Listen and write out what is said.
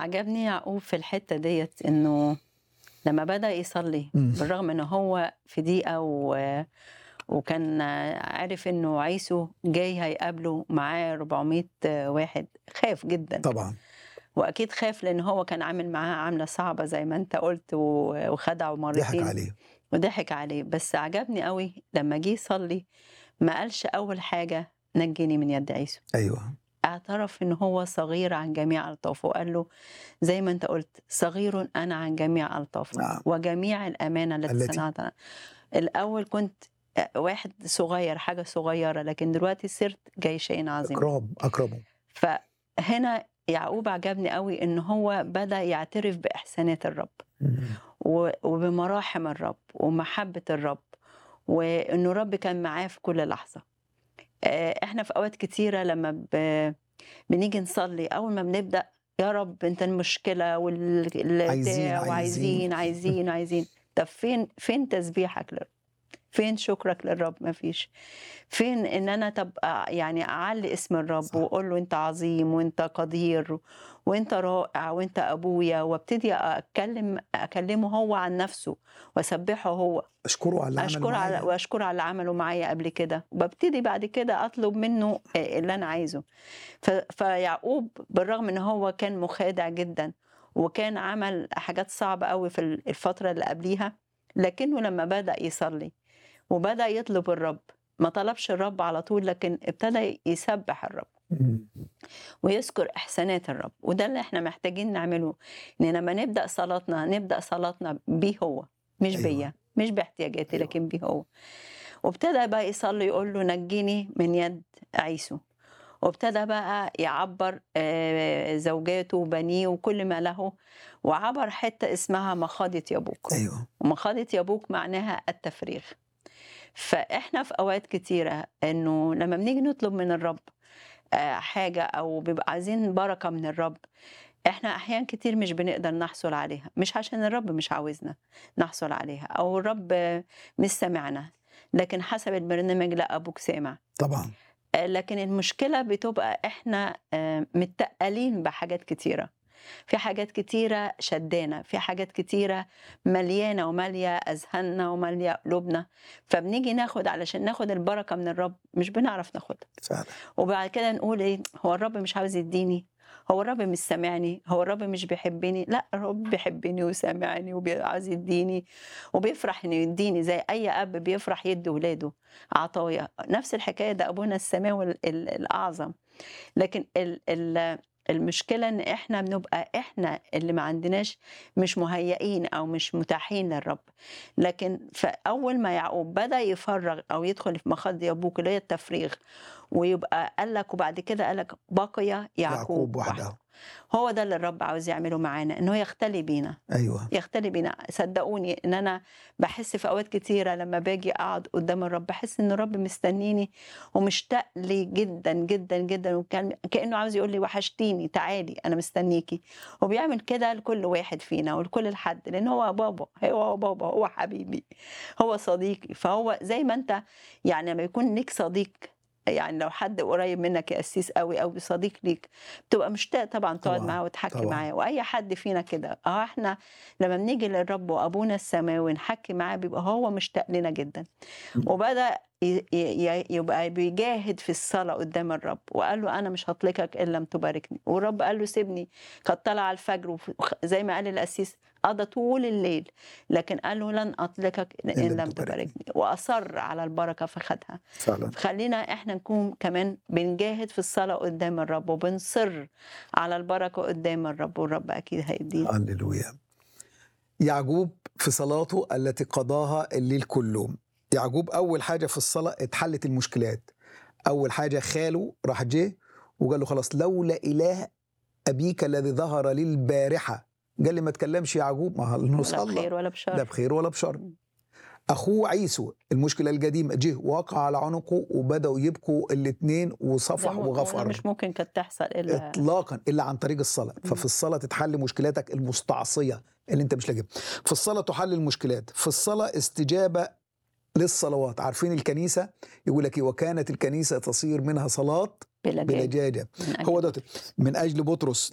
عجبني يعقوب في الحتة ديت إنه لما بدأ يصلي مم. بالرغم إن هو في ضيقة و... وكان عارف إنه عيسو جاي هيقابله معاه 400 واحد خاف جدا طبعا وأكيد خاف لأن هو كان عامل معاه عاملة صعبة زي ما أنت قلت و- وخدعه ضحك مرتين عليه وضحك عليه بس عجبني قوي لما جه يصلي ما قالش أول حاجة نجني من يد عيسو ايوه اعترف ان هو صغير عن جميع الطافه وقال له زي ما انت قلت صغير انا عن جميع الطافه نعم. وجميع الامانه التي, التي- صنعتها الاول كنت واحد صغير حاجه صغيره لكن دلوقتي صرت جيشين عظيم اكرام اكرمه فهنا يعقوب عجبني قوي ان هو بدا يعترف باحسانات الرب مم. و- وبمراحم الرب ومحبة الرب وإنه الرب كان معاه في كل لحظة آه، إحنا في أوقات كتيرة لما ب... بنيجي نصلي أول ما بنبدأ يا رب أنت المشكلة وال... عايزين- البتاع وعايزين عايزين. عايزين عايزين طب فين فين تسبيحك للرب فين شكرك للرب مفيش فين ان انا تبقى يعني اعلي اسم الرب صح. واقول له انت عظيم وانت قدير وانت رائع وانت ابويا وابتدي اتكلم اكلمه هو عن نفسه واسبحه هو اشكره على اللي عمله اشكر على معايا. واشكر على اللي عمله معايا قبل كده وببتدي بعد كده اطلب منه اللي انا عايزه ف... فيعقوب بالرغم ان هو كان مخادع جدا وكان عمل حاجات صعبة قوي في الفترة اللي قبليها لكنه لما بدأ يصلي وبدأ يطلب الرب ما طلبش الرب على طول لكن ابتدى يسبح الرب مم. ويذكر احسانات الرب وده اللي احنا محتاجين نعمله ان لما نبدا صلاتنا نبدا صلاتنا بيه هو مش أيوة. بيا مش باحتياجاتي أيوة. لكن بيه هو وابتدى بقى يصلي يقول له نجيني من يد عيسو وابتدى بقى يعبر آه، زوجاته وبنيه وكل ما له وعبر حته اسمها مخاضة يبوك ايوه ومخاضة يبوك معناها التفريغ فاحنا في اوقات كتيره انه لما بنيجي نطلب من الرب آه، حاجه او بيبقى عايزين بركه من الرب احنا احيان كتير مش بنقدر نحصل عليها مش عشان الرب مش عاوزنا نحصل عليها او الرب آه، مش سامعنا لكن حسب البرنامج لا ابوك سامع طبعا آه، لكن المشكله بتبقى احنا آه، متقلين بحاجات كتيره في حاجات كتيرة شدانا في حاجات كتيرة مليانة ومالية أذهاننا ومالية قلوبنا فبنيجي ناخد علشان ناخد البركة من الرب مش بنعرف ناخدها فعلا وبعد كده نقول ايه هو الرب مش عاوز يديني هو الرب مش سامعني هو الرب مش بيحبني لا الرب بيحبني وسامعني وعاوز يديني وبيفرح انه يديني زي اي اب بيفرح يدي ولاده عطايا نفس الحكايه ده ابونا السماوي ال- ال- الاعظم لكن ال ال المشكلة إن إحنا بنبقى إحنا اللي ما عندناش مش مهيئين أو مش متاحين للرب لكن فأول ما يعقوب بدأ يفرغ أو يدخل في مخاض يبوك اللي هي التفريغ ويبقى قال لك وبعد كده قال لك بقي يعقوب, يعقوب وحده وحده هو ده اللي الرب عاوز يعمله معانا إن هو يختلي بينا ايوه يختلي بينا صدقوني ان انا بحس في اوقات كتيره لما باجي اقعد قدام الرب بحس ان الرب مستنيني ومشتاق لي جدا جدا جدا وكان كانه عاوز يقول لي وحشتيني تعالي انا مستنيكي وبيعمل كده لكل واحد فينا ولكل حد لان هو بابا هو بابا هو حبيبي هو صديقي فهو زي ما انت يعني لما يكون ليك صديق يعني لو حد قريب منك يا قسيس قوي او صديق ليك بتبقى مشتاق طبعا تقعد طبعاً، معاه وتحكي طبعاً. معاه واي حد فينا كده اه احنا لما بنيجي للرب وابونا السماوي نحكي معاه بيبقى هو مشتاق لنا جدا مم. وبدا ي- ي- يبقى بيجاهد في الصلاه قدام الرب وقال له انا مش هطلقك ان لم تباركني والرب قال له سيبني قد طلع الفجر وف- زي ما قال القسيس قضى طول الليل لكن قال له لن اطلقك ان لم لم تباركني. تباركني واصر على البركه فخدها فعلا خلينا احنا نكون كمان بنجاهد في الصلاه قدام الرب وبنصر على البركه قدام الرب والرب اكيد هيدينا هللويا يعقوب في صلاته التي قضاها الليل كله يعقوب اول حاجه في الصلاه اتحلت المشكلات اول حاجه خاله راح جه وقال له خلاص لولا اله ابيك الذي ظهر لي البارحه قال لي ما تكلمش يعقوب ما هو ولا صلى بخير ولا لا بشر بخير ولا بشر اخوه عيسو المشكله القديمه جه وقع على عنقه وبداوا يبكوا الاثنين وصفح ده م- وده وغفر مش ممكن كانت تحصل الا اطلاقا الا عن طريق الصلاه ففي الصلاه تتحل مشكلاتك المستعصيه اللي انت مش لاقيها في الصلاه تحل المشكلات في الصلاه استجابه للصلوات عارفين الكنيسه يقول لك إيه؟ وكانت الكنيسه تصير منها صلاه بلا جاد بلجاجه من أجل هو ده من اجل بطرس